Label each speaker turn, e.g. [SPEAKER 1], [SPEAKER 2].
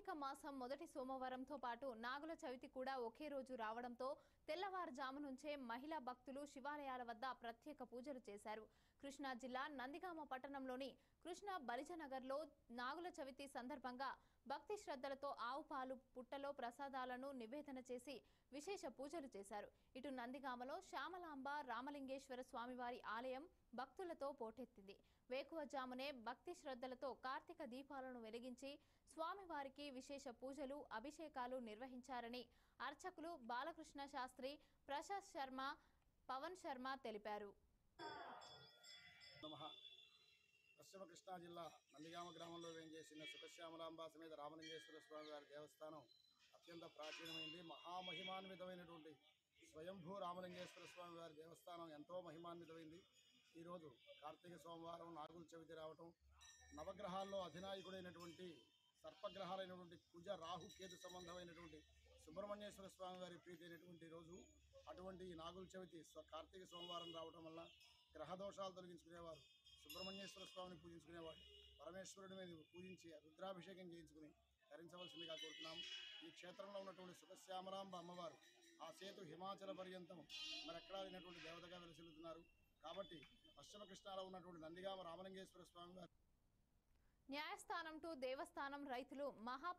[SPEAKER 1] కార్తీక మాసం మొదటి సోమవారంతో పాటు నాగుల చవితి కూడా ఒకే రోజు రావడంతో తెల్లవారుజాము నుంచే మహిళా భక్తులు శివాలయాల వద్ద ప్రత్యేక పూజలు చేశారు కృష్ణా జిల్లా నందిగామ పట్టణంలోని కృష్ణా బలిజనగర్లో నాగుల చవితి సందర్భంగా భక్తి శ్రద్ధలతో ఆవు పాలు పుట్టలో ప్రసాదాలను నివేదన చేసి విశేష పూజలు చేశారు ఇటు నందిగామలో శ్యామలాంబ రామలింగేశ్వర స్వామివారి ఆలయం భక్తులతో పోటెత్తింది వేకువజామునే భక్తి శ్రద్ధలతో కార్తీక దీపాలను వెలిగించి స్వామివారికి విశేష పూజలు అభిషేకాలు నిర్వహించారని అర్చకులు బాలకృష్ణ శాస్త్రి ప్రశాంత్ శర్మ పవన్ శర్మ తెలిపారు
[SPEAKER 2] నమ పశ్చిమ కృష్ణా జిల్లా నందిగామ గ్రామంలో వేంచేసిన సుఖశ్యామలాంబ సమేత రామలింగేశ్వర స్వామి వారి దేవస్థానం అత్యంత ప్రాచీనమైంది మహామహిమాన్వితమైనటువంటి స్వయంభూ రామలింగేశ్వర స్వామి వారి దేవస్థానం ఎంతో మహిమాన్వితమైంది ఈరోజు కార్తీక సోమవారం నాగుల చవితి రావటం నవగ్రహాల్లో అధినాయకుడైనటువంటి సర్పగ్రహాలైనటువంటి కుజ రాహు కేతు సంబంధమైనటువంటి సుబ్రహ్మణ్యేశ్వర స్వామి వారి ప్రీతి అయినటువంటి రోజు అటువంటి ఈ నాగుల చవితి స్వ- కార్తీక సోమవారం రావటం వల్ల గ్రహ దోషాలు తొలగించుకునేవారు సుబ్రహ్మణ్యేశ్వర స్వామిని పూజించుకునేవాడు పరమేశ్వరుడి మీద పూజించి రుద్రాభిషేకం చేయించుకుని ధరించవలసిందిగా కోరుతున్నాం ఈ క్షేత్రంలో ఉన్నటువంటి సుఖశ్యామలాంబ అమ్మవారు ఆ సేతు హిమాచల పర్యంతం మరెక్కడా లేనటువంటి దేవతగా వెలసిల్లుతున్నారు కాబట్టి పశ్చిమ కృష్ణాలో ఉన్నటువంటి నందిగామ రామలింగేశ్వర స్వామి వారి
[SPEAKER 1] న్యాయస్థానం టు దేవస్థానం రైతులు మహా